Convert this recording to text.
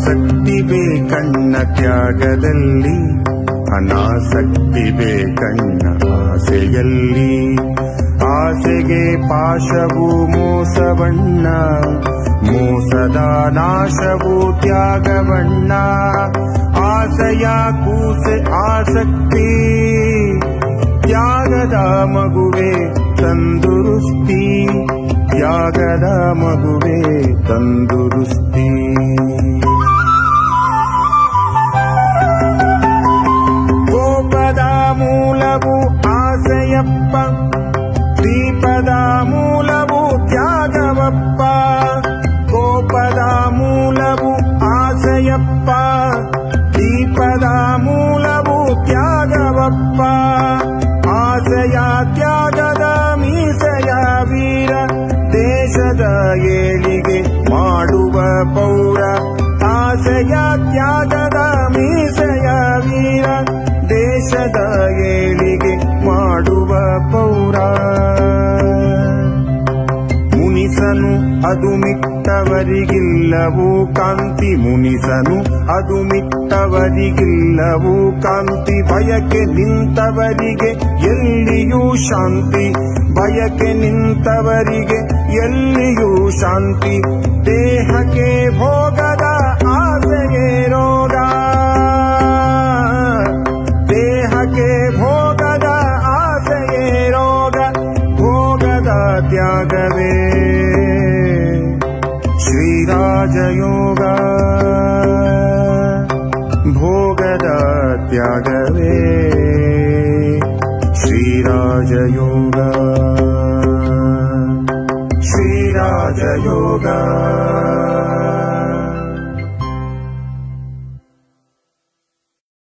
ಅನಾಸಕ್ತಿ ಬೇಕಣ್ಣ ತ್ಯಾಗದಲ್ಲಿ ಅನಾಸಕ್ತಿ ಬೇಕಣ್ಣ ಆಸೆಯಲ್ಲಿ ಆಸೆಗೆ ಪಾಶವು ಮೋಸವಣ್ಣ ಮೋಸದ ನಾಶವು ತ್ಯಾಗವಣ್ಣ ಆಸೆಯ ಕೂಸೆ ಆಸಕ್ತಿ ತ್ಯಾಗದ ಮಗುವೆ ತಂದುರುಸ್ತಿ ತ್ಯಾಗದ ಮಗುವೆ ತಂದುರುಸ್ತಿ ಕೋಪದ ಮೂಲವು ಆಸೆಯಪ್ಪ ದೀಪದ ಮೂಲವು ತ್ಯಾಗವಪ್ಪ ಕೋಪದ ಮೂಲವು ಆಸೆಯಪ್ಪ ದೀಪದ ಮೂಲವು ತ್ಯಾಗವಪ್ಪ ಆಸೆಯ ತ್ಯಾಗದ ಮೀಸೆಯ ವೀರ ದೇಶದ ಏಳಿಗೆ ಮಾಡುವ ಪೌರ ಆಸೆಯ ತ್ಯಾಗದ ಮೀಸೆಯ ವೀರ ದೇಶದ ಏಳಿಗೆ ಮಾಡುವ ಪೌರ ಮುನಿಸನು ಅದು ಮಿಟ್ಟವರಿಗಿಲ್ಲವೂ ಕಾಂತಿ ಮುನಿಸನು ಅದು ಮಿಟ್ಟವರಿಗಿಲ್ಲವೂ ಕಾಂತಿ ಬಯಕೆ ನಿಂತವರಿಗೆ ಎಲ್ಲಿಯೂ ಶಾಂತಿ ಬಯಕೆ ನಿಂತವರಿಗೆ ಎಲ್ಲಿಯೂ ಶಾಂತಿ ದೇಹಕ್ಕೆ ಭೋಗದ ಆಸೆಗೆ ರೋಗ ದೇಹಕ್ಕೆ ಭೋಗದ ಆಸೆಗೆ ರೋಗ ಭೋಗದ ತ್ಯಾಗವೇ ಶ್ರೀರಾಜಯೋಗ ಭೋಗದ ತ್ಯಾಗವೇ ಶ್ರೀರಾಜಯೋಗ ಶ್ರೀರಾಜಯೋಗ